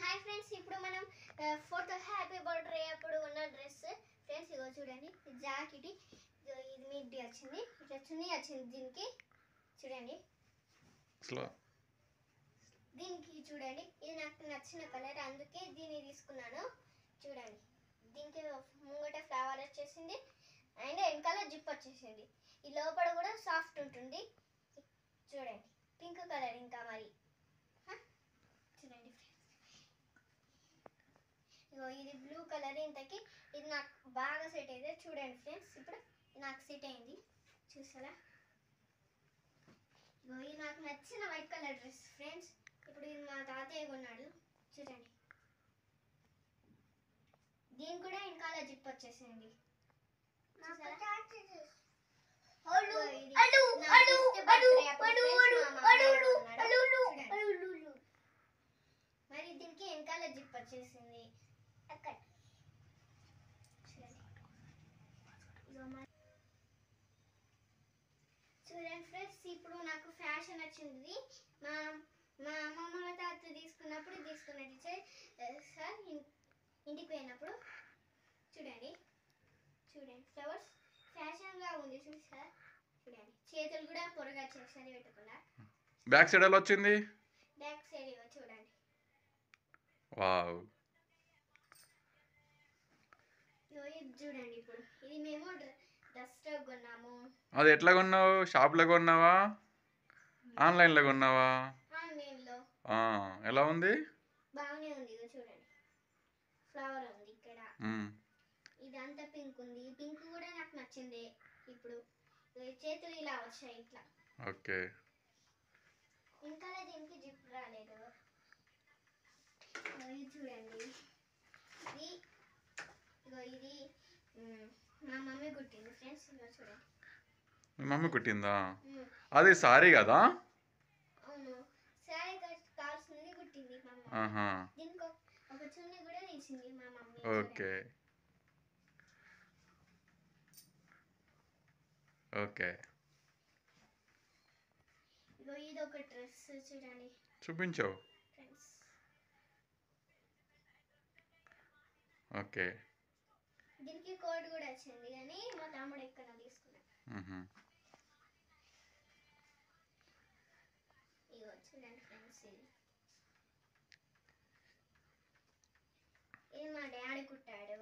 Hi friends ఇప్పుడు మనం fourth happy birthday అప్పుడు ఉన్న డ్రెస్ ఫ్రెండ్స్ ఇగో చూడండి జాకెట్ ఇది మిడ్డీ వచ్చింది ఇట్లా చున్నీ వచ్చింది దీనికి చూడండి స్లో దీనికి చూడండి ఇది నాకు నచ్చిన కలర్ అందుకే దీన్ని తీసుకున్నాను చూడండి దీనికి ముంగట ఫ్లవర్ వచ్చేసింది అండ్ వెనకాల జిప్ వచ్చేసింది ఈ లోపల కూడా సాఫ్ట్ ఉంటుంది చూడండి పింక్ కలర్ ఇంకా మరి హ? చూడండి ఇగో ఇది బ్లూ కలర్ ఇంతకి ఇది నాకు బాగా సెట్ అయితే చూడండి ఫ్రెండ్స్ ఇప్పుడు నాకు సెట్ అయింది చూసారా ఇగో ఇది నాకు నచ్చిన వైట్ కలర్ డ్రెస్ ఫ్రెండ్స్ ఇప్పుడు ఇది మా తాతయ్య కొన్నాడు చూడండి దీని కూడా వెనకాల జిప్ వచ్చేసింది చూసారా? ఇగో ఇది నా fifth birthday అప్పుడు friends మా మామయ్య కొన్నాడు. చూడండి. మరి దీనికి వెనకాల జిప్ వచ్చేసింది అక్కడ చూడండి. ఇగో మరి- చూడండి ఫ్రెండ్స్ ఇప్పుడు నాకు ఫ్యాషన్ వచ్చింది మా మా అమ్మమ్మ తాత తీసుకున్నప్పుడు తీసుకున్న టీచర్ సార్ ఇన్- ఇంటికి పోయినప్పుడు చూడండి చూడండి ఫ్లవర్స్ ఫ్యాషన్గా ఉంది చూసి సార్ చూడండి చేతులు కూడా పొరగా చేసరి పెట్టుకున్నా బ్యాక్ సైడ్ ఎలా వచ్చింది బ్యాక్ సైడ్ ఇగో చూడండి వావ్ ఇగో ఇది చూడండి ఇప్పుడు ఇది మేము డస్టర్ కొన్నాము అది ఎట్లా కొన్నావు షాప్లో కొన్నావా ఆన్లైన్లో కొన్నావా ఆన్లైన్లో ఆ, ఎలా ఉంది బాగానే ఉంది ఇగో చూడండి ఫ్లవర్ ఉంది ఇక్కడ మ్మ్. ఇదంతా పింక్ ఉంది ఈ పింక్ కూడా నాకు నచ్చింది ఇప్పుడు ఇగో ఈ చేతులు ఇలా వచ్చాయి ఇట్లా ఓకే ఇంకా దీనికి జిప్ రాలేదు ఇగో ఇది చూడండి ఇది ఇగో ఇది మ్, మా మమ్మీ కుట్టింది ఫ్రెండ్స్ ఇగో చూడండి మీ మమ్మీ కుట్టిందా మ్, అది సారీ కదా అవును శారీ కట్ కావాల్సింది కుట్టింది మా మమ్మీ ఆహా దీనికి ఒక- ఒక చున్నీ కూడా తీసింది మా మమ్మీ ఓకే ఓకే ఇగో ఇది ఒక డ్రెస్ చూడండి చూపించు ఫ్రెండ్స్ ఓకే దీనికి కోట్ కూడా వచ్చింది కానీ మా తమ్ముడు ఎక్కడ తీసుకున్నాడు మ్హూ. ఇగో చూడండి ఫ్రెండ్స్ ఇది ఇది మా డాడీ కుట్టాడు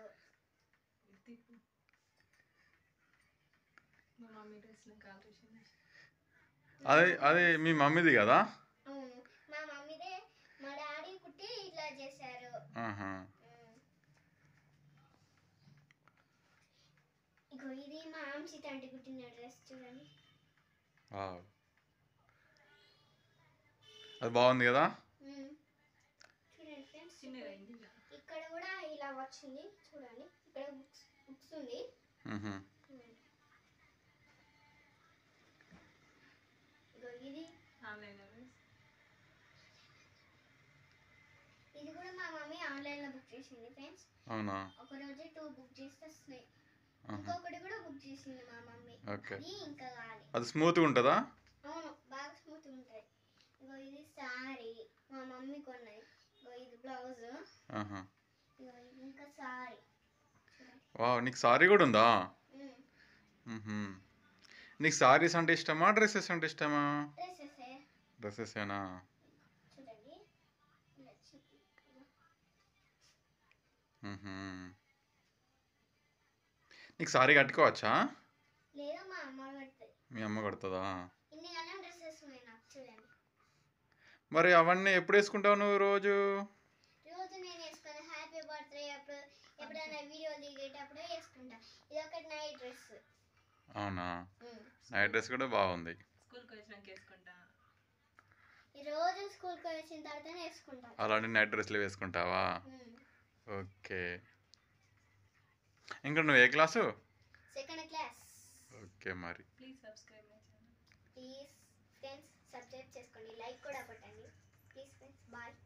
మా మమ్మీ డ్రెస్ నాకు ఆల్ట్రేషన్ అది అది మీ మమ్మీది కదా అవును మా మమ్మీదే మా డాడీ కుట్టి ఇట్లా చేశారు ఆహా ఉమ్. ఇగో ఇది మా ఆంశి తండ్రి కుట్టిన డ్రెస్ చూడండి వావ్ అది బాగుంది కదా ఉమ్. చూడండి ఫ్రెండ్స్ చిన్నగా అయింది ఇక్కడ కూడా ఇలా వచ్చింది చూడండి ఇక్కడ బుక్స్ బుక్స్ ఉంది మ్హూ. ఉమ్. ఇగో ఇది ఆన్లైన్ డ్రెస్ ఇది కూడా మా మమ్మీ ఆన్లైన్ లో బుక్ చేసింది ఫ్రెండ్స్ అవునా ఒక రోజు టూ బుక్ చేస్తే వస్తున్నాయి ఆహా. ఇంకొకటి కూడా బుక్ చేసింది మా మమ్మీ ఓకే అది ఇంకా కావాలి అది స్మూత్గా ఉంటుందా అవును బాగా స్మూత్ ఉంటుంది ఇగో ఇది సారీ మా మమ్మీ కొన్నది ఇగో ఇది బ్లౌజ్ ఆహా ఇగో ఇది ఇంకా సారీ వావ్ నీకు సారీ కూడా ఉందా ఉమ్. మ్హూ. నీకు సారీస్ అంటే ఇష్టమా డ్రెస్సెస్ అంటే ఇష్టమా డ్రెస్సెస్ డ్రెస్సెసేనా చూడండి ఇలా చిక్కి. ఇగో. మ్హూ. నీకు సారీ కట్టుకోవచ్చా లేదా మా అమ్మ కడుతుంది మీ అమ్మ కడుతుందా ఇన్ని కాలం డ్రెస్సెస్ ఉన్నాయి నాకు చూడండి మరి అవన్నీ ఎప్పుడు వేసుకుంటావు నువ్వు రోజు రోజు నేను వేసుకుని హ్యాపీ బర్త్డే అప్పుడు ఎప్పుడైనా వీడియో దిగేటప్పుడు వేసుకుంటా ఇది ఒకటి నైట్ డ్రెస్ అవునా నైట్ డ్రెస్ కూడా బాగుంది స్కూల్కి వచ్చినాక వేసుకుంటా ఈ రోజు స్కూల్కి వచ్చిన తర్వాత వేసుకుంటా అలాంటి నైట్ డ్రెస్లు వేసుకుంటావా ఓకే ఇంకా నువ్వు ఏ క్లాసు సెకండ్ క్లాస్ ఓకే మరి please subscribe my channel please friends subscribe చేసుకోండి లైక్ కూడా కొట్టండి ప్లీజ్ ఫ్రెండ్స్ బాయ్